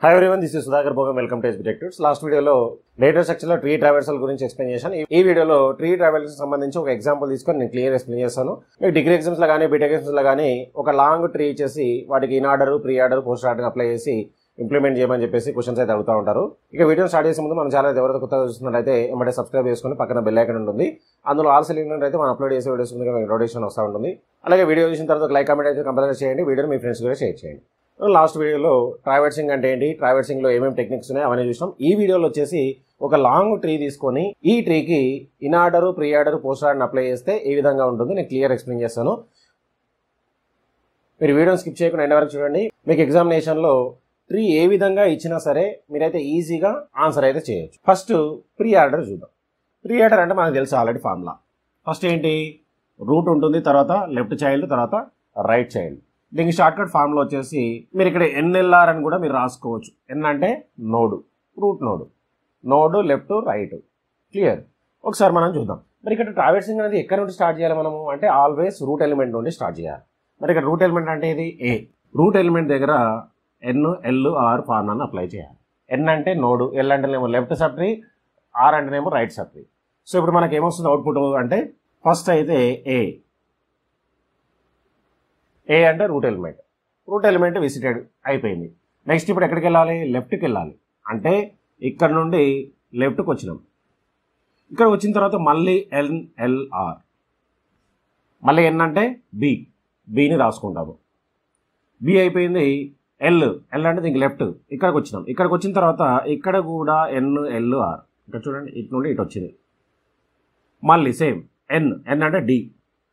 hi everyone this is Sudhakar Bhogam welcome to SB tech tours last వీడియోలో latest section లో tree traversal గురించి explain చేశాను ఈ- ఈ వీడియోలో ట్రీ ట్రావెల్స్ సంబంధించి ఒక ఎగ్జాంపుల్ తీసుకొని నేను క్లియర్ ఎక్స్ప్లెయిన్ చేస్తాను మీకు డిగ్రీ ఎగ్జామ్స్ లో కానీ బీటెక్ ఎగ్జామ్స్ లో కానీ ఒక లాంగ్ ట్రీ ఇచ్చేసి వాటికి in order pre order post order apply చేసి ఇంప్లిమెంట్ చేయమని చెప్పేసి క్వశ్చన్స్ అయితే అడుగుతూ ఉంటారు ఇక వీడియో స్టార్ట్ చేసే ముందు మన ఛానల్ ఎవరైతే కొత్తగా చూస్తున్నట్లయితే ఏమంటే సబ్స్క్రైబ్ చేసుకుని పక్కన బెల్ ఐకన్ ఉంటుంది అందులో ఆల్ సెలెక్ట్ అయితే మనం అప్లోడ్ చేసే వీడియోస్ ముందుగా మీకు నోటిఫికేషన్ వస్తూ ఉంటుంది అలాగే వీడియో చూసిన తర్వాత లైక్ కామెంట్ అయితే కంపల్సరీ చేయండి వీడియోని మీ ఫ్రెండ్స్ కూడా షేర్ చేయండి లాస్ట్ వీడియోలో ట్రావెల్సింగ్ అంటే ఏంటి ట్రావెల్సింగ్ లో ఏమేమి టెక్నిక్స్ ఉన్నాయి అవన్నీ చూసాం ఈ వీడియోలో వచ్చేసి ఒక లాంగ్ ట్రీ తీసుకొని ఈ ట్రీకి in order pre order post order apply చేస్తే ఏ విధంగా ఉంటుంది నేను క్లియర్ ఎక్స్ప్లెయిన్ చేస్తాను మీరు వీడియోని స్కిప్ చేయకుండా ఎండ్ వరకు చూడండి మీకు ఎగ్జామినేషన్ లో ట్రీ ఏ విధంగా ఇచ్చినా సరే మీరైతే ఈజీగా ఆన్సర్ అయితే చేయొచ్చు ఫస్ట్ ప్రీ ఆర్డర్ చూద్దాం ప్రీ ఆర్డర్ అంటే మనకు తెలుసు ఆల్రెడీ ఫార్ములా ఫస్ట్ ఏంటి రూట్ ఉంటుంది తర్వాత లెఫ్ట్ చైల్డ్ తర్వాత రైట్ చైల్డ్ దీనికి షార్ట్ కట్ ఫార్ములా వచ్చేసి మీరు ఇక్కడ ఎన్ఎల్ఆర్ అని కూడా మీరు రాసుకోవచ్చు ఎన్ అంటే node root node node left right clear ఒకసారి మనం చూద్దాం మరి ఇక్కడ ట్రావెల్సింగ్ అనేది ఎక్కడ నుండి స్టార్ట్ చేయాలి మనము అంటే ఆల్వేస్ రూట్ ఎలిమెంట్ నుండి స్టార్ట్ చేయాలి మరి ఇక్కడ రూట్ ఎలిమెంట్ అంటే ఇది ఏ రూట్ ఎలిమెంట్ దగ్గర ఎన్ ఎల్ ఆర్ ఫార్ములాని అప్లై చేయాలి ఎన్ అంటే నోడు ఎల్ అంటేనేమో లెఫ్ట్ సబ్ట్రీ ఆర్ అంటేనేమో రైట్ సబ్ట్రీ సో ఇప్పుడు మనకి ఏమొస్తుంది అవుట్పుట్ అంటే ఫస్ట్ అయితే ఏ ఏ అంటే root element root element visited అయిపోయింది నెక్స్ట్ ఇప్పుడు ఎక్కడికి వెళ్ళాలి లెఫ్ట్కి వెళ్ళాలి అంటే ఇక్కడ నుండి లెఫ్ట్కి వచ్చినాం ఇక్కడ వచ్చిన తర్వాత మళ్ళీ ఎన్ఎల్ఆర్ మళ్ళీ ఎన్ అంటే బి బిని రాసుకుంటాము బి అయిపోయింది ఎల్ ఎల్ అంటే దీనికి లెఫ్ట్ ఇక్కడికి వచ్చినాం ఇక్కడికి వచ్చిన తర్వాత ఇక్కడ కూడా ఎన్ ఎల్ ఆర్ ఇక్కడ చూడండి ఇటు నుండి ఇటు వచ్చింది మళ్ళీ సేమ్ ఎన్ ఎన్ అంటే డి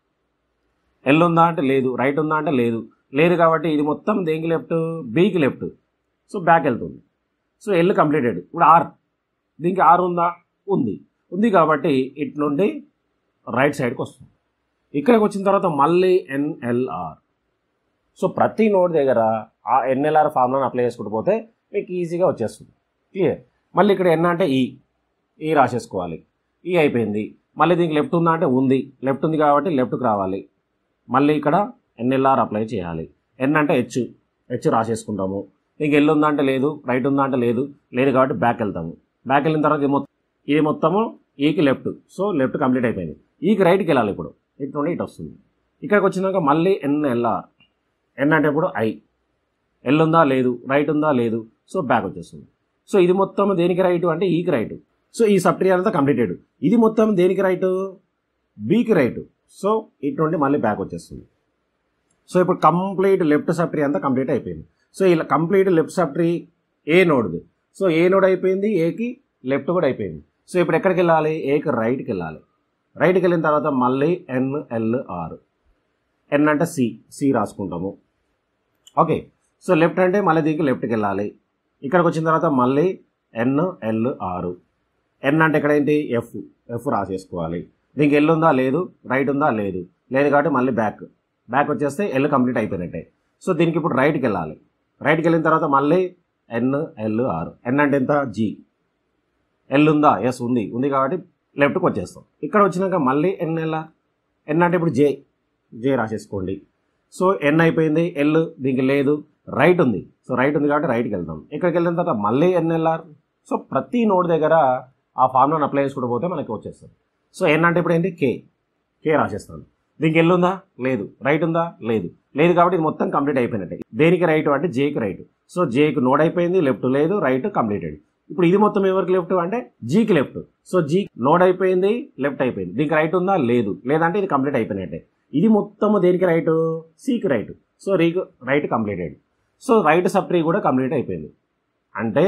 ఎల్ ఉందా అంటే లేదు రైట్ ఉందా అంటే లేదు లేదు కాబట్టి ఇది మొత్తం దేనికి లెఫ్ట్ బీకి లెఫ్ట్ సో బ్యాక్ వెళ్తుంది సో ఎల్ కంప్లీటెడ్ ఇప్పుడు ఆర్ దీనికి ఆర్ ఉందా ఉంది ఉంది కాబట్టి ఇటు నుండి రైట్ సైడ్కి వస్తుంది ఇక్కడికి వచ్చిన తర్వాత మళ్ళీ ఎన్ఎల్ఆర్ సో ప్రతి నోడ్ దగ్గర ఆ ఎన్ఎల్ఆర్ ఫార్ములాని అప్లై చేసుకుంటూ పోతే మీకు ఈజీగా వచ్చేస్తుంది క్లియర్ మళ్ళీ ఇక్కడ ఎన్ అంటే ఈ ఈ రాసేసుకోవాలి ఈ అయిపోయింది మళ్ళీ దీనికి లెఫ్ట్ ఉందా అంటే ఉంది లెఫ్ట్ ఉంది కాబట్టి లెఫ్ట్కి రావాలి మళ్ళీ ఇక్కడ ఎన్ఎల్ఆర్ అప్లై చేయాలి ఎన్ అంటే హెచ్ హెచ్ రాసేసుకుంటాము ఇంక ఎల్ ఉందా అంటే లేదు రైట్ ఉందా అంటే లేదు లేదు కాబట్టి బ్యాక్ వెళ్తాము బ్యాక్ వెళ్ళిన తర్వాత ఇది మొత్తం ఇది మొత్తము ఈకి లెఫ్ట్ సో లెఫ్ట్ కంప్లీట్ అయిపోయింది ఈకి రైట్కి వెళ్ళాలి ఇప్పుడు ఇటు నుండి ఇటు వస్తుంది ఇక్కడికి వచ్చినాక మళ్ళీ ఎన్ఎల్ఆర్ ఎన్ అంటే ఇప్పుడు ఐ ఎల్ ఉందా లేదు రైట్ ఉందా లేదు సో బ్యాక్ వచ్చేస్తుంది సో ఇది మొత్తం దేనికి రైట్ అంటే ఈకి రైట్ సో ఈ సబ్ ట్రీ అంతా కంప్లీటెడ్ ఇది మొత్తం దేనికి రైట్ బీకి రైట్ సో ఇటు నుండి మళ్ళీ బ్యాక్ వచ్చేస్తుంది సో ఇప్పుడు కంప్లీట్ లెఫ్ట్ సబ్ ట్రీ అంతా కంప్లీట్ అయిపోయింది సో ఇలా complete left sub tree A నోడ్ది సో ఏ నోడ్ అయిపోయింది ఏకి లెఫ్ట్ కూడా అయిపోయింది సో ఇప్పుడు ఎక్కడికి వెళ్ళాలి ఏకి రైట్కి వెళ్ళాలి రైట్కి వెళ్ళిన తర్వాత మళ్ళీ ఎన్ఎల్ఆర్ ఎన్ అంటే సి సి రాసుకుంటాము ఓకే సో లెఫ్ట్ అంటే మళ్ళీ దీనికి లెఫ్ట్కి వెళ్ళాలి ఇక్కడికి వచ్చిన తర్వాత మళ్ళీ ఎన్ఎల్ఆర్ ఎన్ అంటే ఇక్కడ ఏంటి ఎఫ్ ఎఫ్ రాసేసుకోవాలి దీనికి ఎల్ ఉందా లేదు రైట్ ఉందా లేదు లేదు కాబట్టి మళ్ళీ బ్యాక్ బ్యాక్ వచ్చేస్తే ఎల్ కంప్లీట్ అయిపోయినట్టే సో దీనికి ఇప్పుడు రైట్కి వెళ్ళాలి రైట్కి వెళ్ళిన తర్వాత మళ్ళీ ఎన్ ఎల్ ఆర్ ఎన్ అంటే ఎంత జీ ఎల్ ఉందా ఎస్ ఉంది ఉంది కాబట్టి లెఫ్ట్కి వచ్చేస్తాం ఇక్కడ వచ్చినాక మళ్ళీ ఎన్ఎల్ఆర్ ఎన్ అంటే ఇప్పుడు జే జే రాసేసుకోండి సో ఎన్ అయిపోయింది ఎల్ దీనికి లేదు రైట్ ఉంది సో రైట్ ఉంది కాబట్టి రైట్కి వెళ్తాం ఇక్కడికి వెళ్ళిన తర్వాత మళ్ళీ ఎన్ఎల్ఆర్ సో ప్రతి నోడ్ దగ్గర ఆ ఫార్ములాని అప్లై చేసుకుంటూ పోతే మనకి వచ్చేస్తుంది సో ఎన్ అంటే ఇప్పుడు ఏంటి కే కే రాసేస్తాను దీనికి ఎల్ ఉందా లేదు రైట్ ఉందా లేదు లేదు కాబట్టి ఇది మొత్తం కంప్లీట్ అయిపోయినట్టే దేనికి రైట్ అంటే జేకి రైట్ సో జేకి నోడ్ అయిపోయింది లెఫ్ట్ లేదు రైట్ కంప్లీటెడ్ ఇప్పుడు ఇది మొత్తం ఎవరికి లెఫ్ట్ అంటే జీకి లెఫ్ట్ సో జీ నోడ్ అయిపోయింది లెఫ్ట్ అయిపోయింది దీనికి రైట్ ఉందా లేదు లేదంటే ఇది కంప్లీట్ అయిపోయినట్టే ఇది మొత్తము దేనికి రైట్ సికి రైట్ సో రీక్ right completed so right sub tree కూడా కంప్లీట్ అయిపోయింది అంటే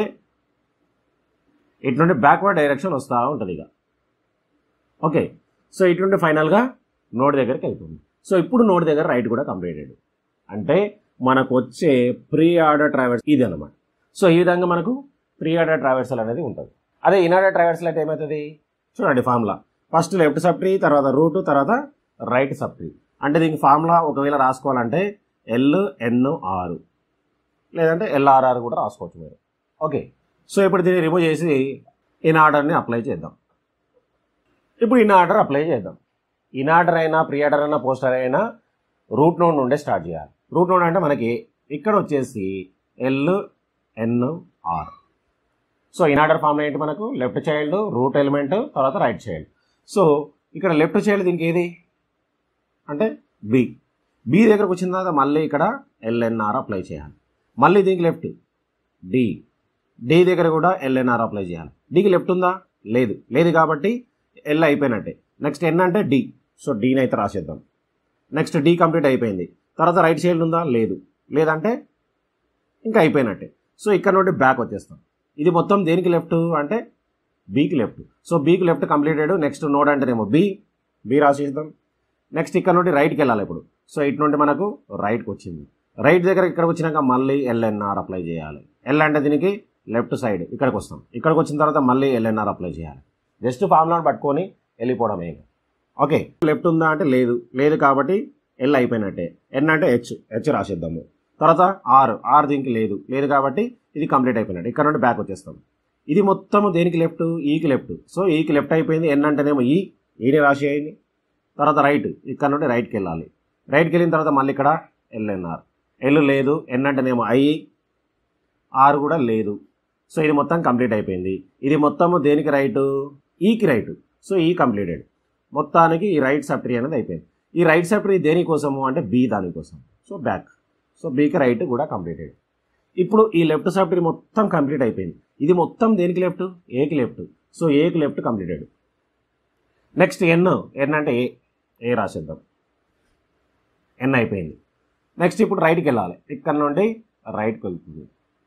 ఇటు నుండి బ్యాక్వర్డ్ డైరెక్షన్ వస్తూ ఉంటుంది ఇక ఓకే సో ఇటు నుండి ఫైనల్గా నోడ్ దగ్గరికి వెళ్తుంది సో ఇప్పుడు నోడ్ దగ్గర రైట్ కూడా కంప్లీటెడ్ అంటే మనకు వచ్చే ప్రీ ఆర్డర్ ట్రావెల్స్ ఇది అనమాట సో ఈ విధంగా మనకు ప్రీ ఆర్డర్ ట్రావెల్సల్ అనేది ఉంటుంది అదే ఇన్ ఆర్డర్ ట్రావెల్సల్ అయితే ఏమవుతుంది చూడండి formula first left sub tree తర్వాత రూట్ తర్వాత రైట్ సబ్ ట్రీ అంటే దీనికి ఫార్ములా ఒకవేళ రాసుకోవాలంటే ఎల్ ఎన్ ఆర్ లేదంటే ఎల్ఆర్ఆర్ కూడా రాసుకోవచ్చు మీరు ఓకే సో ఇప్పుడు దీన్ని రిమూవ్ చేసి ఇన్ ఆర్డర్ని అప్లై చేద్దాం ఇప్పుడు ఇన్ ఆర్డర్ అప్లై చేద్దాం ఇన్ ఆర్డర్ అయినా ప్రీ ఆర్డర్ అయినా పోస్టర్ అయినా రూట్ నోడ్ నుండే స్టార్ట్ చేయాలి రూట్ నోడ్ అంటే మనకి ఇక్కడ వచ్చేసి L N R so in order ఫామ్లో ఏంటి మనకు లెఫ్ట్ చైల్డ్ రూట్ ఎలిమెంట్ తర్వాత రైట్ చైల్డ్ సో ఇక్కడ లెఫ్ట్ చైల్డ్ దీనికి ఏది అంటే బి బి దగ్గరకు వచ్చిన తర్వాత మళ్ళీ ఇక్కడ ఎల్ఎన్ఆర్ అప్లై చేయాలి మళ్ళీ దీనికి లెఫ్ట్ డి డి దగ్గర కూడా ఎల్ఎన్ఆర్ అప్లై చేయాలి డికి లెఫ్ట్ ఉందా లేదు లేదు కాబట్టి ఎల్ అయిపోయినట్టే నెక్స్ట్ ఎన్ అంటే డి సో డీని అయితే రాసేద్దాం నెక్స్ట్ డి కంప్లీట్ అయిపోయింది తర్వాత రైట్ చైల్డ్ ఉందా లేదు లేదంటే ఇంకా అయిపోయినట్టే సో ఇక్కడ నుండి బ్యాక్ వచ్చేస్తాం ఇది మొత్తం దేనికి లెఫ్ట్ అంటే బీకి లెఫ్ట్ సో బీకి లెఫ్ట్ కంప్లీటెడ్ నెక్స్ట్ నోడ్ అంటేనేమో బి బి రాసేద్దాం నెక్స్ట్ ఇక్కడ నుండి రైట్కి వెళ్ళాలి ఇప్పుడు సో ఇటు నుండి మనకు రైట్కి వచ్చింది రైట్ దగ్గర ఇక్కడికి వచ్చినాక మళ్ళీ ఎల్ఎన్ఆర్ అప్లై చేయాలి ఎల్ అంటే దీనికి లెఫ్ట్ సైడ్ ఇక్కడికి వస్తాం ఇక్కడికి వచ్చిన తర్వాత మళ్ళీ ఎల్ఎన్ఆర్ అప్లై చేయాలి జస్ట్ ఫార్ములాను పట్టుకొని వెళ్ళిపోవడమే ఇక ఓకే లెఫ్ట్ ఉందా అంటే లేదు లేదు కాబట్టి ఎల్ అయిపోయినట్టే ఎన్ అంటే హెచ్ హెచ్ రాసేద్దాము తర్వాత ఆర్ ఆర్ దీనికి లేదు లేదు కాబట్టి ఇది కంప్లీట్ అయిపోయినట్టు ఇక్కడ నుండి బ్యాక్ వచ్చేస్తాం ఇది మొత్తం దేనికి లెఫ్ట్ ఈకి లెఫ్ట్ సో ఈకి లెఫ్ట్ అయిపోయింది ఎన్ అంటేనేమో ఈ ఈని రాసేయండి తర్వాత రైట్ ఇక్కడ నుండి రైట్కి వెళ్ళాలి రైట్కి వెళ్ళిన తర్వాత మళ్ళీ ఇక్కడ ఎల్ఎన్ఆర్ ఎల్ లేదు ఎన్ అంటేనేమో ఐ ఆర్ కూడా లేదు సో ఇది మొత్తం కంప్లీట్ అయిపోయింది ఇది మొత్తము దేనికి రైట్ ఈకి రైట్ సో ఈ కంప్లీటెడ్ మొత్తానికి ఈ రైట్ సబ్ట్రీ అనేది అయిపోయింది ఈ రైట్ సబ్ట్రీ దేనికోసము అంటే బి దానికోసం సో బ్యాక్ సో బీకి రైట్ కూడా కంప్లీటెడ్ ఇప్పుడు ఈ లెఫ్ట్ సబ్ట్రీ మొత్తం కంప్లీట్ అయిపోయింది ఇది మొత్తం దేనికి లెఫ్ట్ ఏకి లెఫ్ట్ సో ఏకి left completed next N N అంటే ఏ ఏ రాసేద్దాం ఎన్ అయిపోయింది నెక్స్ట్ ఇప్పుడు రైట్కి వెళ్ళాలి ఇక్కడ నుండి రైట్కి వెళ్తుంది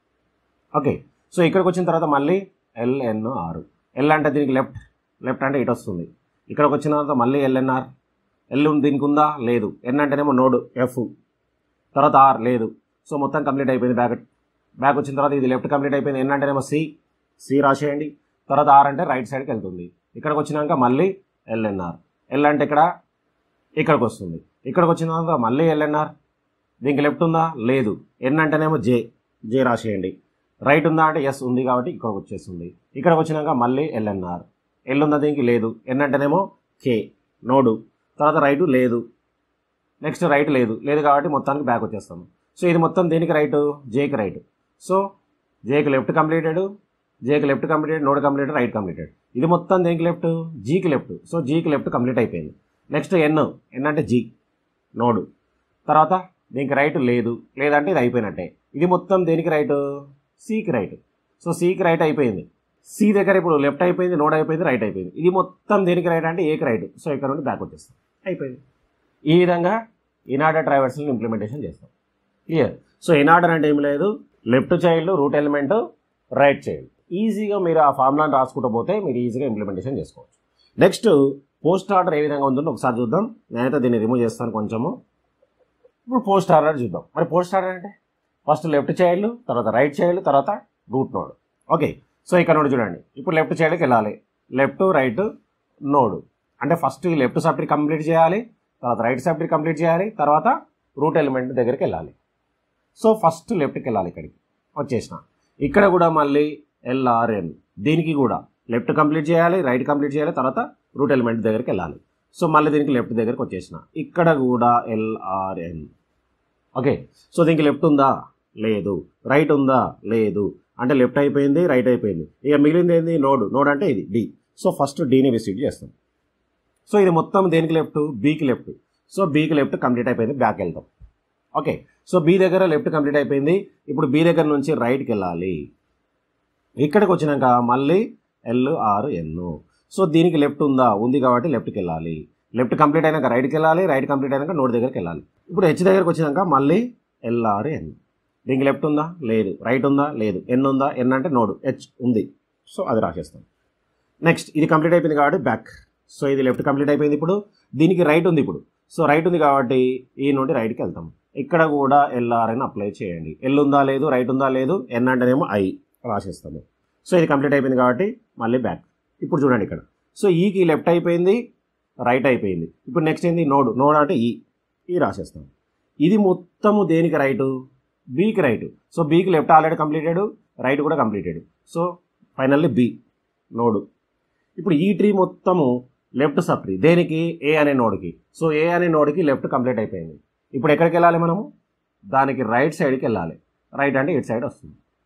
ఓకే సో ఇక్కడికి వచ్చిన తర్వాత మళ్ళీ ఎల్ఎన్ ఆర్ ఎల్ అంటే దీనికి లెఫ్ట్ లెఫ్ట్ అంటే ఇటు వస్తుంది ఇక్కడికి వచ్చిన తర్వాత మళ్ళీ ఎల్ఎన్ఆర్ ఎల్ ఉంది దీనికి ఉందా లేదు ఎన్ అంటేనేమో నోడ్ ఎఫ్ తర్వాత ఆర్ లేదు సో మొత్తం కంప్లీట్ అయిపోయింది బ్యాక్ బ్యాక్ వచ్చిన తర్వాత ఇది లెఫ్ట్ కంప్లీట్ అయిపోయింది ఎన్ అంటేనేమో సి సి రాసేయండి తర్వాత ఆర్ అంటే రైట్ సైడ్కి వెళ్తుంది ఇక్కడికి వచ్చినాక మళ్ళీ ఎల్ఎన్ఆర్ ఎల్ అంటే ఇక్కడ ఇక్కడికి వస్తుంది ఇక్కడికి వచ్చిన తర్వాత మళ్ళీ ఎల్ఎన్ఆర్ దీనికి లెఫ్ట్ ఉందా లేదు ఎన్ అంటేనేమో జే జే రాసేయండి రైట్ ఉందా అంటే ఎస్ ఉంది కాబట్టి ఇక్కడికి వచ్చేస్తుంది ఇక్కడికి వచ్చినాక మళ్ళీ ఎల్ఎన్ఆర్ ఎల్ ఉందా దీనికి లేదు ఎన్ అంటేనేమో కే నోడు తర్వాత రైట్ లేదు నెక్స్ట్ రైట్ లేదు లేదు కాబట్టి మొత్తానికి బ్యాక్ వచ్చేస్తాము సో ఇది మొత్తం దేనికి రైట్ జేకి రైట్ సో జేకి లెఫ్ట్ కంప్లీటెడ్ జేకి left completed node completed right completed ఇది మొత్తం దేనికి లెఫ్ట్ జీకి లెఫ్ట్ సో జీకి లెఫ్ట్ కంప్లీట్ అయిపోయింది నెక్స్ట్ ఎన్ ఎన్ అంటే జీ నోడు తర్వాత దీనికి రైట్ లేదు లేదంటే ఇది అయిపోయినట్టే ఇది మొత్తం దేనికి రైట్ సికి రైట్ సో సికి రైట్ అయిపోయింది సి దగ్గర ఇప్పుడు లెఫ్ట్ అయిపోయింది నోడ్ అయిపోయింది రైట్ అయిపోయింది ఇది మొత్తం దేనికి రైట్ అంటే ఏకి రైట్ సో ఇక్కడ నుండి బ్యాక్ వచ్చేస్తాం అయిపోయింది ఈ విధంగా ఇనార్డర్ ట్రైవర్స్ని ఇంప్లిమెంటేషన్ చేస్తాం క్లియర్ సో ఇనార్డర్ అంటే ఏం లేదు left child root element right child ఈజీగా మీరు ఆ ఫార్ములాని రాసుకుంటూ పోతే మీరు ఈజీగా ఇంప్లిమెంటేషన్ చేసుకోవచ్చు నెక్స్ట్ పోస్ట్ ఆర్డర్ ఏ విధంగా ఉందో ఒకసారి చూద్దాం నేనైతే దీన్ని రిమూవ్ చేస్తాను కొంచెము ఇప్పుడు పోస్ట్ ఆర్డర్ చూద్దాం మరి పోస్ట్ ఆర్డర్ అంటే ఫస్ట్ లెఫ్ట్ చైల్డ్ తర్వాత రైట్ చైల్డ్ తర్వాత రూట్ నోడ్ ఓకే సో ఇక్కడ నుండి చూడండి ఇప్పుడు లెఫ్ట్ చైల్డ్కి వెళ్ళాలి లెఫ్ట్ రైట్ నోడ్ అంటే ఫస్ట్ ఈ లెఫ్ట్ సబ్ట్రీ కంప్లీట్ చేయాలి తర్వాత రైట్ సబ్ట్రీ కంప్లీట్ చేయాలి తర్వాత రూట్ ఎలిమెంట్ దగ్గరికి వెళ్ళాలి సో ఫస్ట్ లెఫ్ట్కి వెళ్ళాలి ఇక్కడికి వచ్చేసిన ఇక్కడ కూడా మళ్ళీ ఎల్ఆర్ఎన్ దీనికి కూడా లెఫ్ట్ కంప్లీట్ చేయాలి రైట్ కంప్లీట్ చేయాలి తర్వాత రూట్ ఎలిమెంట్ దగ్గరికి వెళ్ళాలి సో మళ్ళీ దీనికి లెఫ్ట్ దగ్గరికి వచ్చేసిన ఇక్కడ కూడా ఎల్ఆర్ఎన్ ఓకే సో దీనికి లెఫ్ట్ ఉందా లేదు రైట్ ఉందా లేదు అంటే లెఫ్ట్ అయిపోయింది రైట్ అయిపోయింది ఇక మిగిలింది ఏంది నోడ్ నోడ్ అంటే ఇది డి సో ఫస్ట్ డీని విసిట్ చేస్తాం సో ఇది మొత్తం దేనికి లెఫ్ట్ బీకి లెఫ్ట్ సో బీకి లెఫ్ట్ కంప్లీట్ అయిపోయింది బ్యాక్ వెళ్తాం ఓకే సో బీ దగ్గర లెఫ్ట్ కంప్లీట్ అయిపోయింది ఇప్పుడు బీ దగ్గర నుంచి రైట్కి వెళ్ళాలి ఇక్కడికి వచ్చినాక మళ్ళీ ఎల్ ఆర్ ఎన్ సో దీనికి లెఫ్ట్ ఉందా ఉంది కాబట్టి లెఫ్ట్కి వెళ్ళాలి లెఫ్ట్ కంప్లీట్ అయినాక రైట్కి వెళ్ళాలి రైట్ కంప్లీట్ అయినాక నోడ్ దగ్గరికి వెళ్ళాలి ఇప్పుడు హెచ్ దగ్గరకు వచ్చినాక మళ్ళీ ఎల్ఆర్ ఎన్ దీనికి లెఫ్ట్ ఉందా లేదు రైట్ ఉందా లేదు ఎన్ ఉందా ఎన్ అంటే నోడ్ హెచ్ ఉంది సో అది రాసేస్తాం నెక్స్ట్ ఇది కంప్లీట్ అయిపోయింది కాబట్టి బ్యాక్ సో ఇది లెఫ్ట్ కంప్లీట్ అయిపోయింది ఇప్పుడు దీనికి రైట్ ఉంది ఇప్పుడు సో రైట్ ఉంది కాబట్టి ఈ నుండి రైట్కి వెళ్తాం ఇక్కడ కూడా ఎల్ఆర్ అని అప్లై చేయండి ఎల్ ఉందా లేదు రైట్ ఉందా లేదు ఎన్ అంటేనేమో ఐ రాసేస్తాము సో ఇది కంప్లీట్ అయిపోయింది కాబట్టి మళ్ళీ బ్యాక్ ఇప్పుడు చూడండి ఇక్కడ సో ఈకి లెఫ్ట్ అయిపోయింది రైట్ అయిపోయింది ఇప్పుడు నెక్స్ట్ ఏంది నోడ్ నోడ్ అంటే ఈ ఈ రాసేస్తాం ఇది మొత్తము దేనికి రైట్ బీకి రైట్ సో బీకి లెఫ్ట్ ఆల్రెడీ కంప్లీటెడ్ రైట్ కూడా completed so finally B node ఇప్పుడు ఈ ట్రీ మొత్తము లెఫ్ట్ సబ్ ట్రీ దేనికి ఏ అనే నోడ్కి సో ఏ అనే నోడ్కి లెఫ్ట్ కంప్లీట్ అయిపోయింది ఇప్పుడు ఎక్కడికి వెళ్ళాలి మనము దానికి రైట్ సైడ్కి వెళ్ళాలి రైట్ అంటే ఇటు సైడ్ వస్తుంది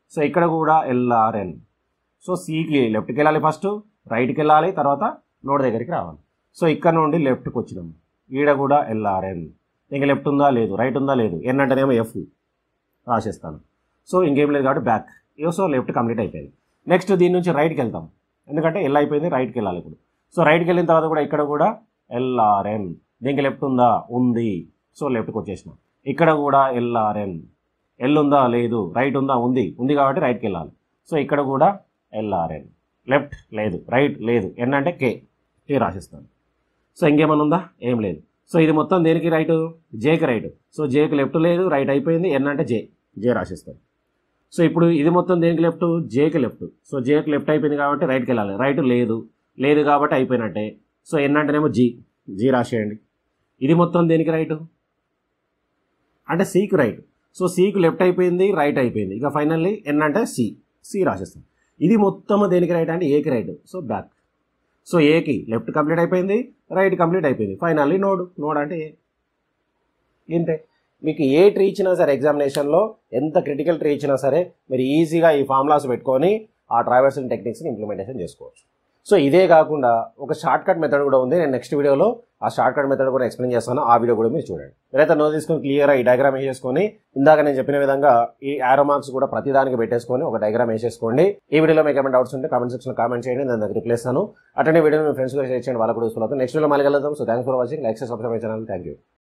సో ఇక్కడ కూడా ఎల్ఆర్ఎన్ సో సికి లెఫ్ట్కి వెళ్ళాలి ఫస్ట్ రైట్కి వెళ్ళాలి తర్వాత నోడ్ దగ్గరికి రావాలి సో ఇక్కడ నుండి లెఫ్ట్కి వచ్చినాం ఈడ కూడా ఎల్ఆర్ఎన్ ఇంకా లెఫ్ట్ ఉందా లేదు రైట్ ఉందా లేదు ఎన్ అంటేనేమో ఎఫ్ రాసేస్తాను సో ఇంకేం లేదు కాబట్టి బ్యాక్ ఇగో సో లెఫ్ట్ కంప్లీట్ అయిపోయింది నెక్స్ట్ దీని నుంచి రైట్కి వెళ్తాం ఎందుకంటే ఎల్ అయిపోయింది రైట్కి వెళ్ళాలి ఇప్పుడు సో రైట్కి వెళ్ళిన తర్వాత కూడా ఇక్కడ కూడా ఎల్ఆర్ఎన్ దీనికి లెఫ్ట్ ఉందా ఉంది సో లెఫ్ట్కి వచ్చేసినాం ఇక్కడ కూడా ఎల్ఆర్ఎన్ ఎల్ ఉందా లేదు రైట్ ఉందా ఉంది ఉంది కాబట్టి రైట్కి వెళ్ళాలి సో ఇక్కడ కూడా ఎల్ఆర్ఎన్ లెఫ్ట్ లేదు రైట్ లేదు ఎన్ అంటే కే కే రాసిస్తాను సో ఇంకేమైనా ఉందా ఏం లేదు సో ఇది మొత్తం దేనికి రైట్ జేకి రైట్ సో జేకి లెఫ్ట్ లేదు రైట్ అయిపోయింది ఎన్ అంటే జే జే రాసిస్తాను సో ఇప్పుడు ఇది మొత్తం దేనికి లెఫ్ట్ జేకి లెఫ్ట్ సో జేకి లెఫ్ట్ అయిపోయింది కాబట్టి రైట్కి వెళ్ళాలి రైట్ లేదు లేదు కాబట్టి అయిపోయినట్టే సో ఎన్ అంటేనేమో జీ జీ రాసేయండి ఇది మొత్తం దేనికి రైట్ అంటే సికి రైట్ సో సికి లెఫ్ట్ అయిపోయింది రైట్ అయిపోయింది ఇక ఫైనల్లీ ఎన్ అంటే సి సి రాసేస్తాం ఇది మొత్తం దేనికి రైట్ అంటే ఏకి రైట్ సో బ్యాక్ సో ఏకి లెఫ్ట్ కంప్లీట్ అయిపోయింది రైట్ కంప్లీట్ అయిపోయింది ఫైనల్లీ నోడ్ నోడ్ అంటే ఏ ఇంతే మీకు ఏ ట్రీ ఇచ్చినా సరే ఎగ్జామినేషన్లో ఎంత క్రిటికల్ ట్రీ ఇచ్చినా సరే మీరు ఈజీగా ఈ ఫార్ములాస్ పెట్టుకొని ఆ ట్రావెల్సింగ్ టెక్నిక్స్ని ఇంప్లిమెంటేషన్ చేసుకోవచ్చు సో ఇదే కాకుండా ఒక షార్ట్ కట్ మెథడ్ కూడా ఉంది నేను నెక్స్ట్ వీడియోలో ఆ షార్ట్ కట్ మెథడ్ కూడా ఎక్స్ప్లెయిన్ చేస్తాను ఆ వీడియో కూడా మీరు చూడండి మీరైతే నో తీసుకొని క్లియర్గా ఈ డయాగ్రామ్ వేసేసుకొని ఇందాక నేను చెప్పిన విధంగా ఈ ఆరో మార్క్స్ కూడా ప్రతి దానికి పెట్టేసుకొని ఒక డయాగ్రామ్ వేసేసుకోండి ఈ వీడియోలో మీకు ఏమైనా డౌట్స్ ఉంటే కామెంట్ సెక్షన్ కామెంట్ చేయండి నేను దానికి రిప్లై ఇస్తాను అటెండ్ వీడియో మీ ఫ్రెండ్స్ కూడా షేర్ చేయండి వాళ్ళకు కూడా యూస్ఫుల్ అవుతుంది నెక్స్ట్ వీడియో మళ్ళీ కలుద్దాం so thanks for watching like subscribe channel thank you